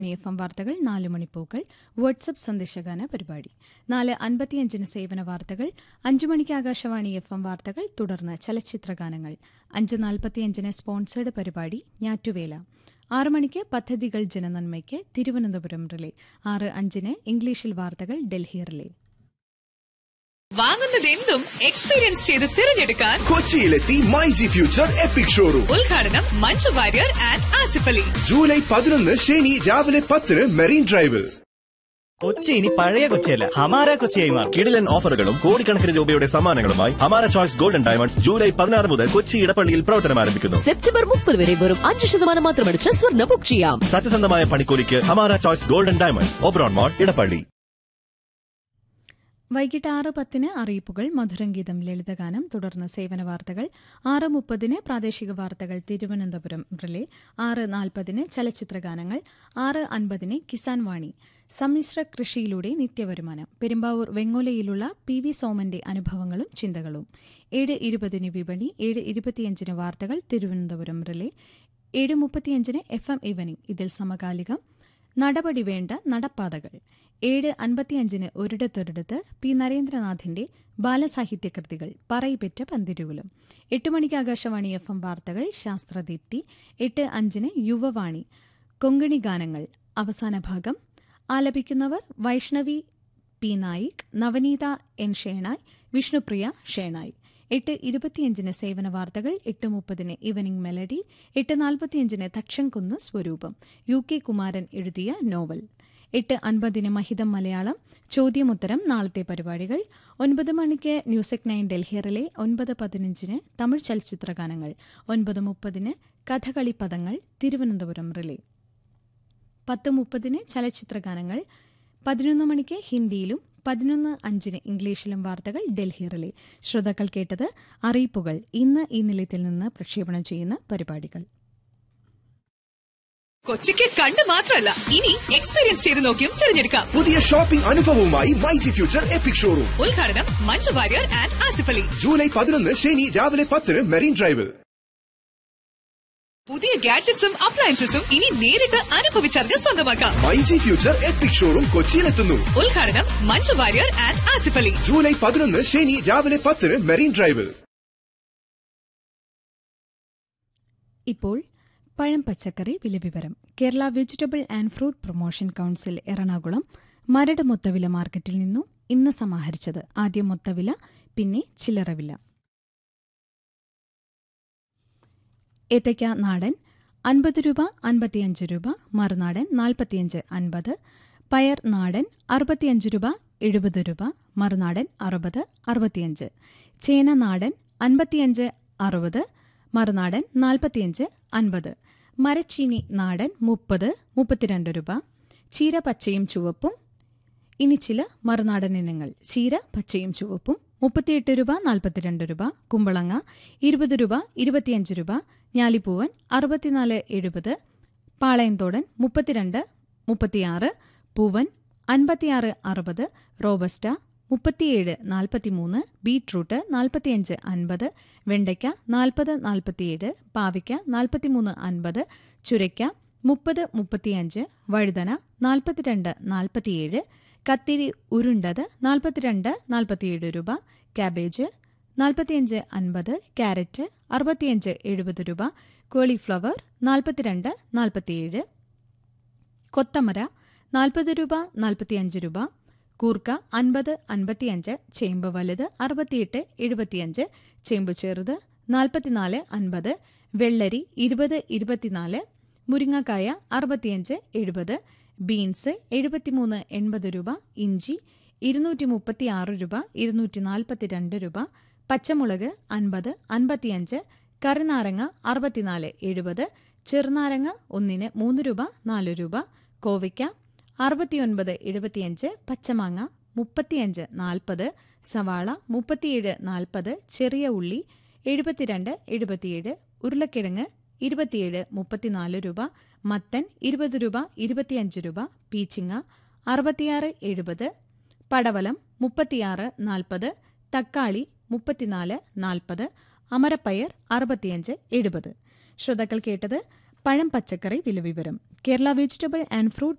F M വാർത്തകൾ നാല് മണിപ്പൂക്കൾ WhatsApp സന്ദേശഗാന പരിപാടി നാല് അൻപത്തിയഞ്ചിന് സേവന വാർത്തകൾ അഞ്ചു മണിക്ക് ആകാശവാണി എഫ് എം വാർത്തകൾ തുടർന്ന് ചലച്ചിത്രഗാനങ്ങൾ അഞ്ച് നാൽപ്പത്തിയഞ്ചിന് സ്പോൺസേഡ് പരിപാടി ഞാറ്റുവേല ആറ് മണിക്ക് പദ്ധതികൾ ജനനന്മയ്ക്ക് തിരുവനന്തപുരം റിലേ ആറ് അഞ്ചിന് ഇംഗ്ലീഷിൽ വാർത്തകൾ ഡൽഹി റിലേ വാങ്ങുന്നതെന്തും എക്സ്പീരിയൻസ് ചെയ്ത് തിരഞ്ഞെടുക്കാൻ കൊച്ചിയിലെത്തി My G Future Epic showroom ഉദ്ഘാടനം മഞ്ജു വാര്യർ ആൻഡ് ആസിഫ് അലി ജൂലൈ പതിനൊന്ന് ശനി രാവിലെ പത്തിന് മെറീൻ ഡ്രൈവിൽ കൊച്ചി ഇനി പഴയ കൊച്ചിയല്ല ഹമാര കൊച്ചിയായി മാറും കിടിലൻ ഓഫറുകളും കോടിക്കണക്കിന് രൂപയുടെ സമ്മാനങ്ങളുമായി ഹമാര ചോയ്സ് ഗോൾഡൻ ഡയമണ്ട്സ് ജൂലൈ പതിനാറ് മുതൽ കൊച്ചി ഇടപ്പള്ളിയിൽ പ്രവർത്തനം ആരംഭിക്കുന്നു സെപ്റ്റംബർ മുപ്പത് വരെ വെറും അഞ്ച് ശതമാനം മാത്രമടിച്ച് സ്വർണ്ണ ബുക്ക് ചെയ്യാം സത്യസന്ധമായ പണിക്കൂലിക്ക് Hamara Choice Golden Diamonds Oberon mall Edappally വൈകിട്ട് ആറ് പത്തിന് അറിയിപ്പുകൾ മധുരംഗീതം ലളിതഗാനം തുടർന്ന് സേവന വാർത്തകൾ ആറ് മുപ്പതിന് പ്രാദേശിക വാർത്തകൾ തിരുവനന്തപുരം റിലേ ആറ് നാൽപ്പതിന് ചലച്ചിത്രഗാനങ്ങൾ ആറ് അൻപതിന് കിസാൻ വാണി സമ്മിശ്ര കൃഷിയിലൂടെ നിത്യവരുമാനം പെരുമ്പാവൂർ വെങ്ങോലയിലുള്ള പി വി സോമന്റെ അനുഭവങ്ങളും ചിന്തകളും ഏഴ് ഇരുപതിന് വിപണി ഏഴ് ഇരുപത്തിയഞ്ചിന് വാർത്തകൾ തിരുവനന്തപുരം റിലേ ഏഴ് മുപ്പത്തിയഞ്ചിന് എഫ് എം ഈവനിംഗ് ഇതിൽ സമകാലികം നടപടി വേണ്ട നടപ്പാതകൾ ഏഴ് അൻപത്തിയഞ്ചിന് ഒരിടത്തൊരിടത്ത് പി നരേന്ദ്രനാഥിന്റെ ബാലസാഹിത്യ കൃതികൾ പറയിപ്പെറ്റ പന്തിരുകുലും എട്ട് മണിക്ക് ആകാശവാണി എഫ് എം വാർത്തകൾ ശാസ്ത്രദീപ്തി എട്ട് അഞ്ചിന് യുവവാണി കൊങ്കണി ഗാനങ്ങൾ അവസാന ഭാഗം ആലപിക്കുന്നവർ വൈഷ്ണവി പി നായിക് നവനീത എൻ ഷേണായ് വിഷ്ണുപ്രിയ ഷേണായ് എട്ട് ഇരുപത്തിയഞ്ചിന് സേവന വാർത്തകൾ എട്ട് മുപ്പതിന് ഈവനിംഗ് മെലഡി എട്ട് നാൽപ്പത്തിയഞ്ചിന് തക്ഷംകുന്ന് സ്വരൂപം യു കെ കുമാരൻ എഴുതിയ നോവൽ എട്ട് അൻപതിന് മഹിതം മലയാളം ചോദ്യമുത്തരം നാളത്തെ പരിപാടികൾ ഒൻപത് മണിക്ക് ന്യൂസെക് നയൻ ഡൽഹിയറിലെ ഒൻപത് പതിനഞ്ചിന് തമിഴ് ചലച്ചിത്രഗാനങ്ങൾ ഒൻപത് മുപ്പതിന് കഥകളി പദങ്ങൾ തിരുവനന്തപുരം റിലേ പത്ത് മുപ്പതിന് ചലച്ചിത്രഗാനങ്ങൾ പതിനൊന്ന് മണിക്ക് ഹിന്ദിയിലും പതിനൊന്ന് അഞ്ചിന് ഇംഗ്ലീഷിലും വാർത്തകൾ ഡൽഹി റിലേ ശ്രോതാക്കൾ കേട്ടത് അറിയിപ്പുകൾ ഇന്ന് ഈ നിലയത്തിൽ നിന്ന് പ്രക്ഷേപണം ചെയ്യുന്ന പരിപാടികൾ കൊച്ചിക്ക് കണ്ട് മാത്രമല്ല ഇനി എക്സ്പീരിയൻസ് ചെയ്ത് നോക്കിയും തിരഞ്ഞെടുക്കാം പുതിയ ഷോപ്പിംഗ് അനുഭവവുമായി My G Future Epic showroom ഉദ്ഘാടനം മഞ്ജു വാര്യർ ആൻഡ് ആസിഫ് അലി ജൂലൈ പതിനൊന്ന് ശനി രാവിലെ പത്തിന് മെറീൻ ഡ്രൈവിൽ പുതിയ ഗാഡ്ജറ്റ്സും അപ്ലയൻസസും ഇനി നേരിട്ട് അനുഭവിച്ചറിഞ്ഞ് സ്വന്തമാക്കാം My G Future Epic showroom കൊച്ചിയിലെത്തുന്നു ഉദ്ഘാടനം മഞ്ജു വാര്യർ ആൻഡ് ആസിഫ് അലി ജൂലൈ പതിനൊന്ന് ശനി രാവിലെ പത്തിന് മെറീൻ ഡ്രൈവിൽ ഇപ്പോൾ പഴം പച്ചക്കറി വിലവിവരം Kerala vegetable and fruit promotion council Ernakulam Maradu മൊത്തവില മാർക്കറ്റിൽ നിന്നും ഇന്ന് സമാഹരിച്ചത് ആദ്യം മൊത്തവില പിന്നെ ചില്ലറവില ഏത്തയ്ക്ക നാടൻ അൻപത് രൂപ അൻപത്തിയഞ്ച് രൂപ മറുനാടൻ നാൽപ്പത്തിയഞ്ച് അൻപത് പയർ നാടൻ അറുപത്തിയഞ്ച് രൂപ എഴുപത് രൂപ മറുനാടൻ അറുപത് അറുപത്തിയഞ്ച് ചേന നാടൻ അൻപത്തിയഞ്ച് അറുപത് മറുനാടൻ നാൽപ്പത്തിയഞ്ച് അൻപത് മരച്ചീനി നാടൻ മുപ്പത് മുപ്പത്തിരണ്ട് രൂപ ചീര പച്ചയും ചുവപ്പും ഇനി ചില മറുനാടൻ ഇനങ്ങൾ ചീര പച്ചയും ചുവപ്പും മുപ്പത്തിയെട്ട് രൂപ നാൽപ്പത്തിരണ്ട് രൂപ കുമ്പളങ്ങ ഇരുപത് രൂപ ഇരുപത്തിയഞ്ച് രൂപ ഞാലിപ്പൂവൻ അറുപത്തിനാല് എഴുപത് പാളയംതോടൻ മുപ്പത്തിരണ്ട് മുപ്പത്തിയാറ് പൂവൻ അൻപത്തിയാറ് അറുപത് റോബസ്റ്റ മുപ്പത്തിയേഴ് നാൽപ്പത്തിമൂന്ന് ബീട്രൂട്ട് നാൽപ്പത്തിയഞ്ച് അൻപത് വെണ്ടയ്ക്ക നാൽപ്പത് നാൽപ്പത്തിയേഴ് പാവയ്ക്ക നാൽപ്പത്തിമൂന്ന് അൻപത് ചുരയ്ക്ക മുപ്പത് മുപ്പത്തിയഞ്ച് വഴുതന നാൽപ്പത്തിരണ്ട് നാൽപ്പത്തിയേഴ് കത്തിരി ഉരുണ്ടത് നാൽപ്പത്തിരണ്ട് നാൽപ്പത്തിയേഴ് രൂപ കാബേജ് നാൽപ്പത്തിയഞ്ച് അൻപത് ക്യാരറ്റ് അറുപത്തിയഞ്ച് എഴുപത് രൂപ കോളിഫ്ലവർ നാൽപ്പത്തിരണ്ട് നാൽപ്പത്തിയേഴ് കൊത്തമര നാൽപ്പത് രൂപ നാൽപ്പത്തിയഞ്ച് രൂപ കൂർക്ക അൻപത് അൻപത്തിയഞ്ച് ചേമ്പ് വലുത് അറുപത്തിയെട്ട് എഴുപത്തിയഞ്ച് ചേമ്പ് ചെറുത് നാൽപ്പത്തിനാല് അൻപത് വെള്ളരി ഇരുപത് ഇരുപത്തിനാല് മുരിങ്ങക്കായ അറുപത്തിയഞ്ച് എഴുപത് ബീൻസ് എഴുപത്തിമൂന്ന് എൺപത് രൂപ ഇഞ്ചി ഇരുന്നൂറ്റി മുപ്പത്തിയാറ് രൂപ ഇരുന്നൂറ്റി നാൽപ്പത്തിരണ്ട് രൂപ പച്ചമുളക് അൻപത് അൻപത്തിയഞ്ച് കറിനാരങ്ങ അറുപത്തിനാല് എഴുപത് ചെറുനാരങ്ങ ഒന്നിന് മൂന്ന് രൂപ നാല് രൂപ കോവയ്ക്ക അറുപത്തിയൊൻപത് എഴുപത്തിയഞ്ച് പച്ചമാങ്ങ മുപ്പത്തിയഞ്ച് നാൽപ്പത് സവാള മുപ്പത്തിയേഴ് നാൽപ്പത് ചെറിയ ഉള്ളി എഴുപത്തിരണ്ട് എഴുപത്തിയേഴ് ഉരുളക്കിഴങ്ങ് ഇരുപത്തിയേഴ് മുപ്പത്തിനാല് രൂപ മത്തൻ ഇരുപത് രൂപ ഇരുപത്തിയഞ്ച് രൂപ പീച്ചിങ്ങ അറുപത്തിയാറ് എഴുപത് പടവലം മുപ്പത്തിയാറ് നാൽപ്പത് തക്കാളി മുപ്പത്തിനാല് നാൽപ്പത് അമരപ്പയർ അറുപത്തിയഞ്ച് എഴുപത് ശ്രോതാക്കൾ കേട്ടത് പഴം പച്ചക്കറി വിലവിവരം കേരള വെജിറ്റബിൾ ആൻഡ് ഫ്രൂട്ട്